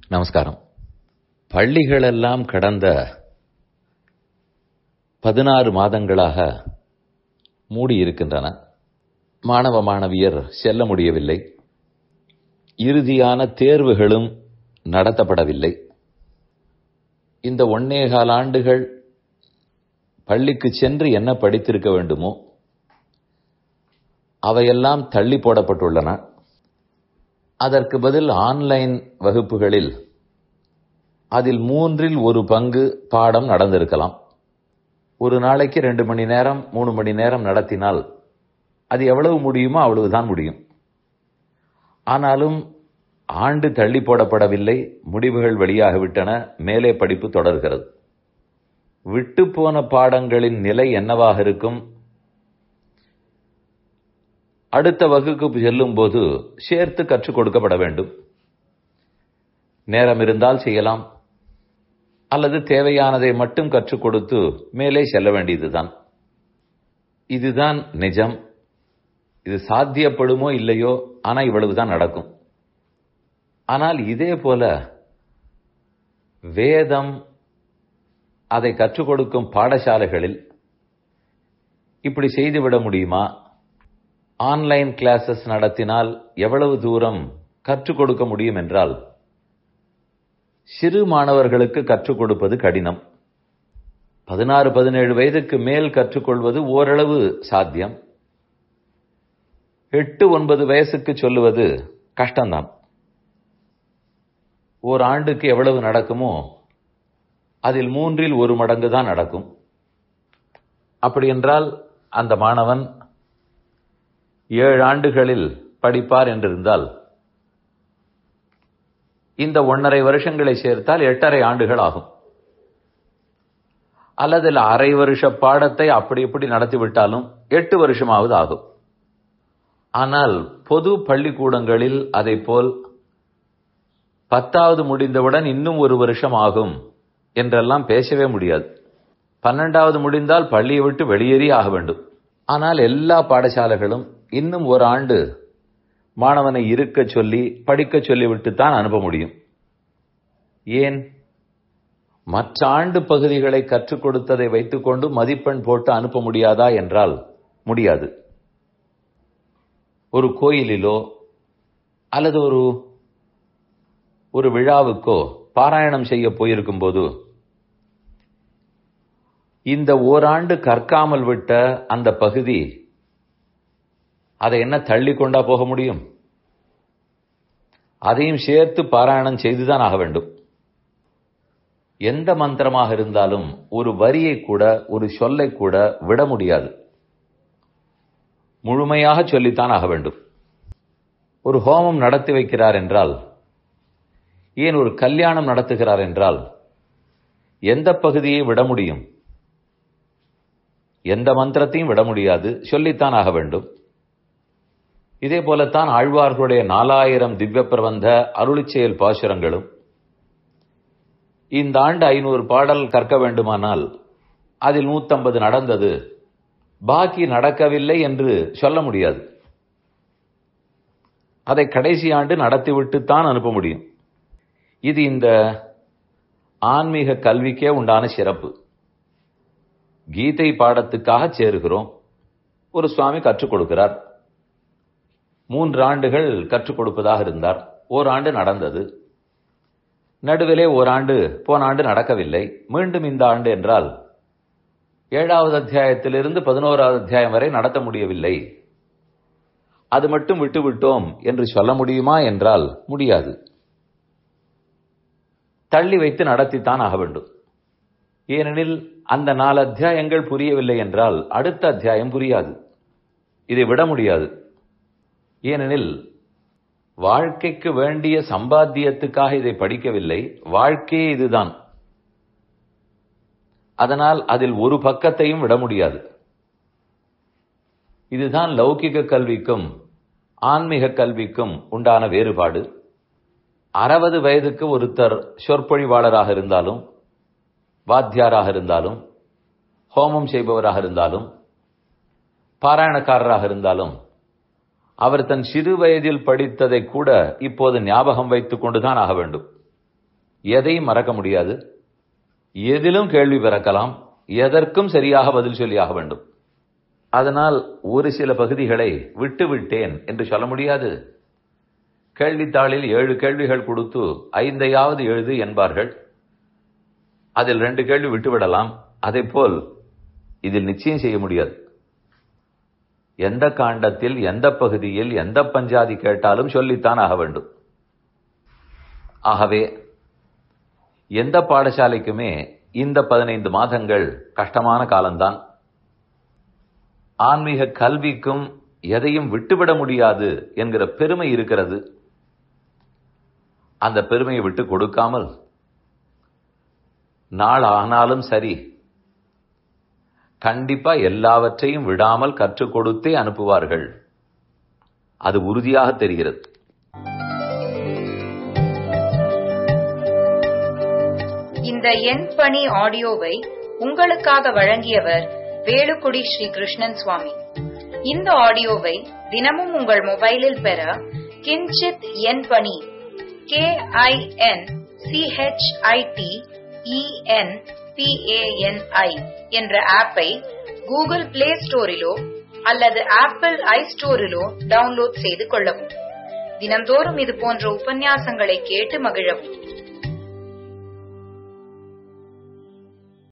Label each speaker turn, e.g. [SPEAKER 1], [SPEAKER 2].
[SPEAKER 1] நமஸ்காரம் பள்ளிகளெல்லாம் கடந்த பதினாறு மாதங்களாக மூடியிருக்கின்றன மாணவ மாணவியர் செல்ல முடியவில்லை இறுதியான தேர்வுகளும் நடத்தப்படவில்லை இந்த ஒன்னேகால் ஆண்டுகள் பள்ளிக்கு சென்று என்ன படித்திருக்க வேண்டுமோ அவையெல்லாம் தள்ளி போடப்பட்டுள்ளன அதற்கு பதில் ஆன்லைன் வகுப்புகளில் அதில் மூன்றில் ஒரு பங்கு பாடம் நடந்திருக்கலாம் ஒரு நாளைக்கு ரெண்டு மணி நேரம் மூணு மணி நேரம் நடத்தினால் அது எவ்வளவு முடியுமோ அவ்வளவுதான் முடியும் ஆனாலும் ஆண்டு தள்ளி போடப்படவில்லை முடிவுகள் வெளியாகிவிட்டன மேலே படிப்பு தொடர்கிறது விட்டு போன பாடங்களின் நிலை என்னவாக இருக்கும் அடுத்த வகுப்பு செல்லும் போது சேர்த்து கற்றுக் கொடுக்கப்பட வேண்டும் நேரம் இருந்தால் செய்யலாம் அல்லது தேவையானதை மட்டும் கற்றுக் கொடுத்து மேலே செல்ல வேண்டியதுதான் இதுதான் நிஜம் இது சாத்தியப்படுமோ இல்லையோ ஆனா இவ்வளவுதான் நடக்கும் ஆனால் இதே போல வேதம் அதை கற்றுக் கொடுக்கும் பாடசாலைகளில் இப்படி செய்துவிட முடியுமா ஆன்லைன் கிளாஸஸ் நடத்தினால் எவ்வளவு தூரம் கற்றுக் கொடுக்க முடியும் என்றால் சிறு மாணவர்களுக்கு கற்றுக் கொடுப்பது கடினம் பதினாறு பதினேழு வயதுக்கு மேல் கற்றுக்கொள்வது ஓரளவு சாத்தியம் எட்டு ஒன்பது வயசுக்கு சொல்லுவது கஷ்டம்தான் ஓர் ஆண்டுக்கு எவ்வளவு நடக்குமோ அதில் மூன்றில் ஒரு மடங்கு தான் நடக்கும் அப்படி என்றால் அந்த மாணவன் ஏழு ஆண்டுகளில் படிப்பார் என்றிருந்தால் இந்த ஒன்றரை வருஷங்களை சேர்த்தால் எட்டரை ஆண்டுகள் ஆகும் அல்லது அரை வருஷ பாடத்தை அப்படி இப்படி நடத்திவிட்டாலும் எட்டு வருஷமாவது ஆகும் ஆனால் பொது பள்ளிக்கூடங்களில் அதை போல் பத்தாவது முடிந்தவுடன் இன்னும் ஒரு வருஷம் ஆகும் என்றெல்லாம் பேசவே முடியாது பன்னெண்டாவது முடிந்தால் பள்ளியை விட்டு வெளியேறி ஆக வேண்டும் ஆனால் எல்லா பாடசாலைகளும் இன்னும் ஒரு ஆண்டு மாணவனை இருக்க சொல்லி படிக்க சொல்லிவிட்டு தான் அனுப்ப முடியும் ஏன் மற்ற ஆண்டு பகுதிகளை கற்றுக் கொடுத்ததை வைத்துக்கொண்டு மதிப்பெண் போட்டு அனுப்ப முடியாதா என்றால் முடியாது ஒரு கோயிலிலோ அல்லது ஒரு ஒரு விழாவுக்கோ பாராயணம் செய்ய போயிருக்கும் போது இந்த ஓராண்டு கற்காமல் விட்ட அந்த பகுதி அதை என்ன தள்ளி கொண்டா போக முடியும் அதையும் சேர்த்து பாராயணம் செய்துதான் ஆக வேண்டும் எந்த மந்திரமாக இருந்தாலும் ஒரு வரியை கூட ஒரு சொல்லை கூட விட முடியாது முழுமையாக சொல்லித்தான் ஆக வேண்டும் ஒரு ஹோமம் நடத்தி வைக்கிறார் என்றால் ஏன் ஒரு கல்யாணம் நடத்துகிறார் என்றால் எந்த பகுதியை விட முடியும் எந்த மந்திரத்தையும் விட முடியாது சொல்லித்தான் ஆக வேண்டும் இதே போலத்தான் ஆழ்வார்களுடைய நாலாயிரம் திவ்ய பிரபந்த அருளிச்செயல் பாசுரங்களும் இந்த ஆண்டு ஐநூறு பாடல் கற்க வேண்டுமானால் அதில் நூத்தம்பது நடந்தது பாக்கி நடக்கவில்லை என்று சொல்ல முடியாது அதை கடைசி ஆண்டு நடத்திவிட்டுத்தான் அனுப்ப முடியும் இது இந்த ஆன்மீக கல்விக்கே உண்டான சிறப்பு கீதை பாடத்துக்காக சேருகிறோம் ஒரு சுவாமி கற்றுக் கொடுக்கிறார் மூன்று ஆண்டுகள் கற்றுக் கொடுப்பதாக இருந்தார் ஓராண்டு நடந்தது நடுவிலே ஓராண்டு போன ஆண்டு நடக்கவில்லை மீண்டும் இந்த ஆண்டு என்றால் ஏழாவது அத்தியாயத்திலிருந்து பதினோராவது அத்தியாயம் வரை நடத்த முடியவில்லை அது மட்டும் விட்டு விட்டோம் என்று சொல்ல முடியுமா என்றால் முடியாது தள்ளி வைத்து நடத்தித்தான் ஆக வேண்டும் ஏனெனில் அந்த நாலு அத்தியாயங்கள் புரியவில்லை என்றால் அடுத்த அத்தியாயம் புரியாது இதை விட முடியாது ஏனெனில் வாழ்க்கைக்கு வேண்டிய சம்பாத்தியத்துக்காக இதை படிக்கவில்லை வாழ்க்கையே இதுதான் அதனால் அதில் ஒரு பக்கத்தையும் விட முடியாது இதுதான் லௌகிக கல்விக்கும் ஆன்மீக கல்விக்கும் உண்டான வேறுபாடு அறுபது வயதுக்கு ஒருத்தர் சொற்பொழிவாளராக இருந்தாலும் வாத்தியாராக இருந்தாலும் ஹோமம் செய்பவராக இருந்தாலும் பாராயணக்காரராக இருந்தாலும் அவர் தன் சிறு வயதில் படித்ததை கூட இப்போது ஞாபகம் வைத்துக் கொண்டுதான் ஆக வேண்டும் எதையும் மறக்க முடியாது எதிலும் கேள்வி பிறக்கலாம் எதற்கும் சரியாக பதில் சொல்லியாக வேண்டும் அதனால் ஒரு சில பகுதிகளை விட்டு விட்டேன் என்று சொல்ல முடியாது கேள்வித்தாளில் ஏழு கேள்விகள் கொடுத்து ஐந்தையாவது எழுது என்பார்கள் அதில் ரெண்டு கேள்வி விட்டுவிடலாம் அதே போல் இதில் நிச்சயம் செய்ய முடியாது எந்த காண்டத்தில் எந்த பகுதியில் எந்த பஞ்சாதி கேட்டாலும் சொல்லித்தான் ஆக வேண்டும் ஆகவே எந்த பாடசாலைக்குமே இந்த பதினைந்து மாதங்கள் கஷ்டமான காலம்தான் ஆன்மீக கல்விக்கும் எதையும் விட்டுவிட முடியாது என்கிற பெருமை இருக்கிறது அந்த பெருமையை விட்டு கொடுக்காமல் நாள் ஆனாலும் சரி கண்டிப்பா எல்லாவற்றையும் விடாமல் கற்றுக் கொடுத்தே அனுப்புவார்கள் அது உறுதியாக தெரிகிறது
[SPEAKER 2] இந்த எண் பணி ஆடியோவை உங்களுக்காக வழங்கியவர் வேலுக்குடி ஸ்ரீ கிருஷ்ணன் சுவாமி இந்த ஆடியோவை தினமும் உங்கள் மொபைலில் பெற கிஞ்சித் எண் பணி கே ஐ என் சிஹெச்ஐடி இஎன் பிஏஎன்ஐ என்ற ஆப்பை கூகுள் பிளே ஸ்டோரிலோ அல்லது ஆப்பிள் ஐ ஸ்டோரிலோ டவுன்லோட் செய்து கொள்ளவும் தினம்தோறும் இது போன்ற உபன்யாசங்களை கேட்டு மகிழவும்